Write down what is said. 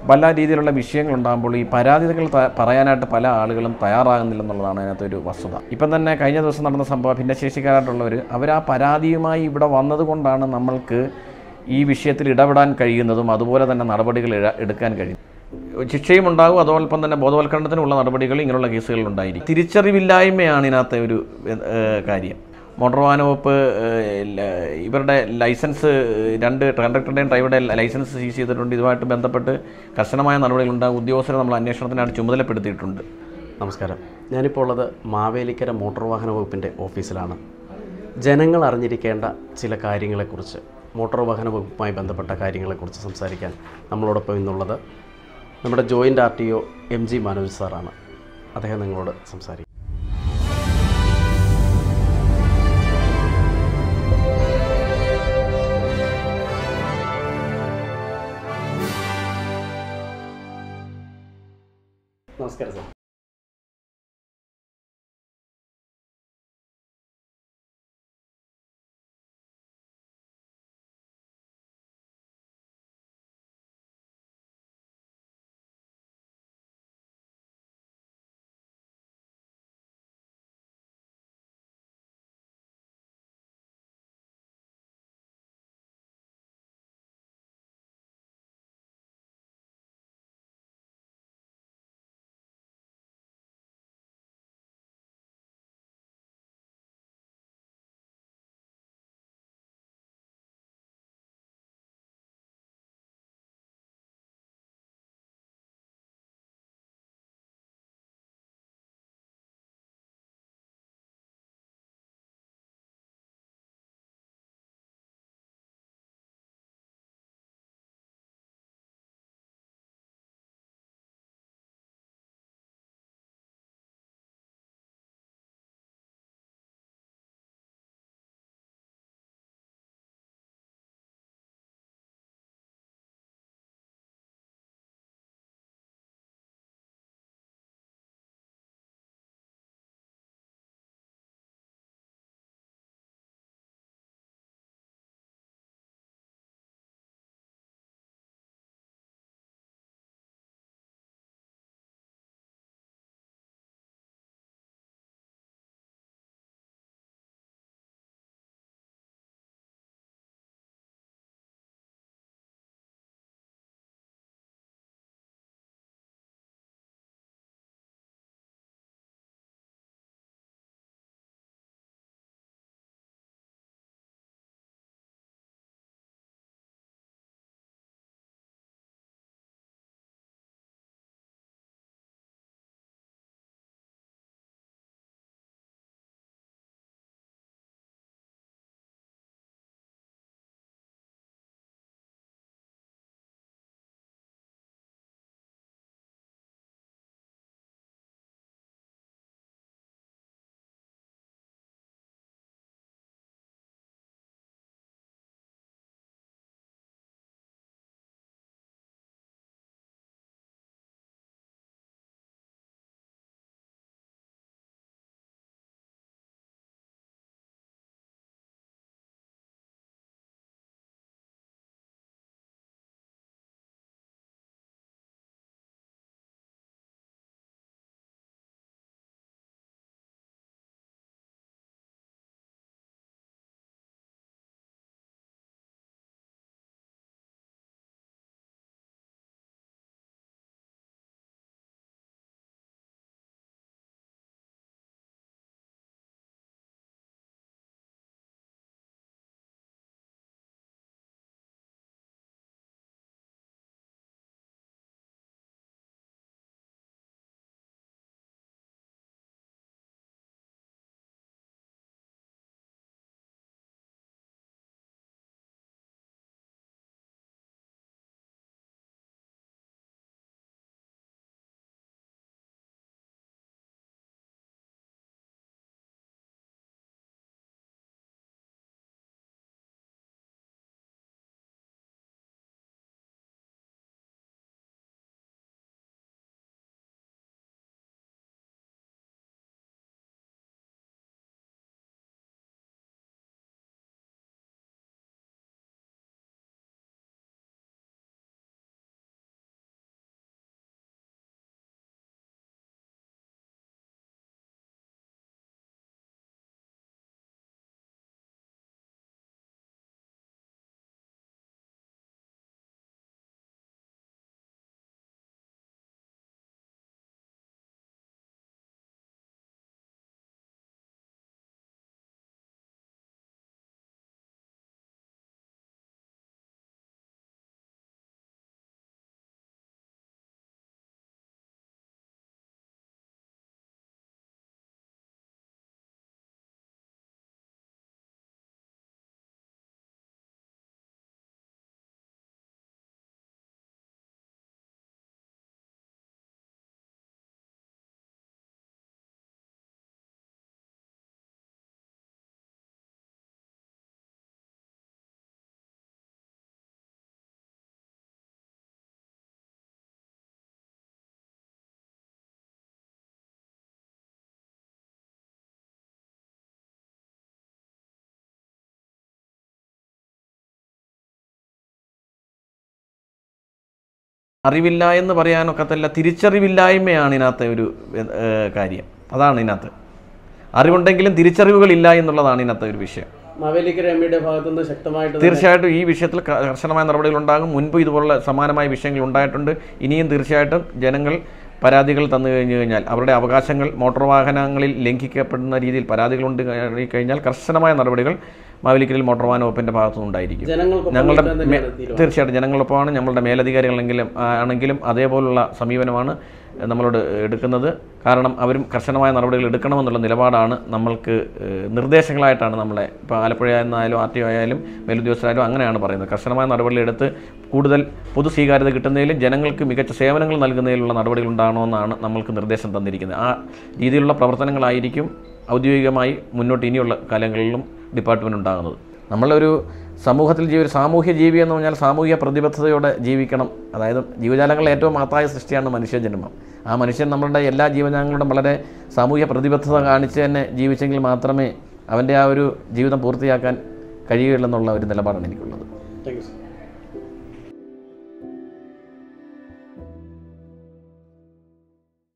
പല രീതിയിലുള്ള വിഷയങ്ങളുണ്ടാകുമ്പോൾ ഈ പരാതികൾ ത- പറയാനായിട്ട് പല ആളുകളും തയ്യാറാകുന്നില്ലെന്നുള്ളതാണ് അതിനകത്തൊരു വസ്തുത ഇപ്പം തന്നെ കഴിഞ്ഞ ദിവസം നടന്ന സംഭവം ഭിന്നശേഷിക്കാരായിട്ടുള്ളവർ അവർ ആ പരാതിയുമായി ഇവിടെ വന്നതുകൊണ്ടാണ് നമ്മൾക്ക് ഈ വിഷയത്തിൽ ഇടപെടാൻ കഴിയുന്നതും അതുപോലെ തന്നെ നടപടികൾ ഇഴ- എടുക്കാൻ കഴിയും ശിക്ഷയും ഉണ്ടാകും അതോടൊപ്പം തന്നെ ബോധവൽക്കരണത്തിനുള്ള നടപടികൾ ഇങ്ങനെയുള്ള കേസുകളിൽ ഉണ്ടായിരിക്കും തിരിച്ചറിവില്ലായ്മയാണ് ഇതിനകത്തെ ഒരു ഏഹ്, കാര്യം മോട്ടോർ വാഹന വകുപ്പ് ഏഹ്, ല- ഇവരുടെ ലൈസൻസ് രണ്ട് കണ്ടക്ടറുടെയും ഡ്രൈവറുടെ ലൈസൻസ് സീസ് ചെയ്തിട്ടുണ്ട് ഇതുമായിട്ട് ബന്ധപ്പെട്ട് കർശനമായ നടപടികളുണ്ടാകും ഉദ്യോഗസ്ഥരെ നമ്മൾ അന്വേഷണത്തിനായിട്ട് ചുമതലപ്പെടുത്തിയിട്ടുണ്ട് നമസ്കാരം ഞാനിപ്പോൾ ഉള്ളത് മാവേലിക്കര മോട്ടോർ വാഹന വകുപ്പിൻ്റെ ഓഫീസിലാണ് ജനങ്ങൾ അറിഞ്ഞിരിക്കേണ്ട ചില കാര്യങ്ങളെക്കുറിച്ച് മോട്ടോർ വാഹന വകുപ്പുമായി ബന്ധപ്പെട്ട കാര്യങ്ങളെക്കുറിച്ച് സംസാരിക്കാൻ നമ്മളോടൊപ്പം ഇന്നുള്ളത് നമ്മുടെ joint R T O M G Manoj സാറാണ് അദ്ദേഹം നിങ്ങളോട് സംസാരിക്കും നമസ്കാരം സാർ അറിവില്ല എന്ന് പറയാനൊക്കത്തില്ല തിരിച്ചറിവില്ലായ്മയാണ് ഇതിനകത്തെ ഒരു ഏഹ്, കാര്യം അതാണ് ഇതിനകത്ത് അറിവുണ്ടെങ്കിലും തിരിച്ചറിവുകളില്ല എന്നുള്ളതാണ് ഇതിനകത്തെ ഒരു വിഷയം മാവേലിക്കര എം പിയുടെ ഭാഗത്തുനിന്ന് ശക്തമായിട്ട് തന്നെ തീർച്ചയായിട്ടും ഈ വിഷയത്തിൽ ക- കർശനമായ നടപടികൾ ഉണ്ടാകും മുൻപ് ഇതുപോലുള്ള സമാനമായ വിഷയങ്ങൾ ഉണ്ടായിട്ടുണ്ട് ഇനിയും തീർച്ചയായിട്ടും ജനങ്ങൾ പരാതികൾ തന്നു കഴിഞ്ഞു കഴിഞ്ഞാൽ അവരുടെ അവകാശങ്ങൾ മോട്ടോർ വാഹനങ്ങളിൽ ലംഘിക്കപ്പെടുന്ന രീതിയിൽ പരാതികളുണ്ട് കഴി- കഴിഞ്ഞാൽ കർശനമായ നടപടികൾ മാവേലിക്കരയിൽ മോട്ടോർ വാഹന വകുപ്പിൻ്റെ ഭാഗത്തുനിന്നുണ്ടായിരിക്കും ജനങ്ങൾക്കൊപ്പം ഞങ്ങളുടെ നിൽക്കാൻ മേ- തന്നെയാണ് തീരുമാനം തീർച്ചയായിട്ടും ജനങ്ങളൊപ്പമാണ് ഞങ്ങളുടെ മേലധികാരികളെങ്കിലും ആ, ആണെങ്കിലും അതേപോലുള്ള സമീപനമാണ് നമ്മളോട് എടുക്കുന്നത് കാരണം അവരും കർശനമായ നടപടികൾ എടുക്കണമെന്നുള്ള നിലപാടാണ് നമ്മൾക്ക് ഏഹ്, നിർദ്ദേശങ്ങളായിട്ടാണ് നമ്മളെ ഇപ്പോൾ ആലപ്പുഴ എന്നായാലും ആർ ടി ഒ ആയാലും മേലുദ്യോഗസ്ഥരായാലും അങ്ങനെയാണ് പറയുന്നത് കർശനമായ നടപടികൾ എടുത്ത് കൂടുതൽ പൊതു സ്വീകാര്യത കിട്ടുന്നതിലും ജനങ്ങൾക്ക് മികച്ച സേവനങ്ങൾ നൽകുന്നതിലുള്ള നടപടികൾ ഉണ്ടാകണമെന്നാണ് നമ്മൾക്ക് നിർദ്ദേശം തന്നിരിക്കുന്നത് ആ രീതിയിലുള്ള പ്രവർത്തനങ്ങളായിരിക്കും ഔദ്യോഗികമായി മുന്നോട്ട് ഇനിയുള്ള കാലങ്ങളിലും ഡിപ്പാർട്ട്മെൻറ്റ് ഉണ്ടാകുന്നത് നമ്മളൊരു സമൂഹത്തിൽ ജീവി ഒരു സാമൂഹ്യ ജീവി എന്ന് പറഞ്ഞാൽ സാമൂഹിക പ്രതിബദ്ധതയോടെ ജീവിക്കണം അതായത് ജീവജാലങ്ങളുടെ ഏറ്റവും മഹത്തായ സൃഷ്ടിയാണ് മനുഷ്യജന്മം ആ മനുഷ്യൻ നമ്മളുടെ എല്ലാ ജീവജാലങ്ങളുടെയും വളരെ സാമൂഹിക പ്രതിബദ്ധത കാണിച്ച് തന്നെ ജീവിച്ചെങ്കിൽ മാത്രമേ അവൻ്റെ ആ ഒരു ജീവിതം പൂർത്തിയാക്കാൻ കഴിയുകയുള്ളെന്നുള്ള ഒരു നിലപാടാണ് എനിക്കുള്ളത് താങ്ക് യു സർ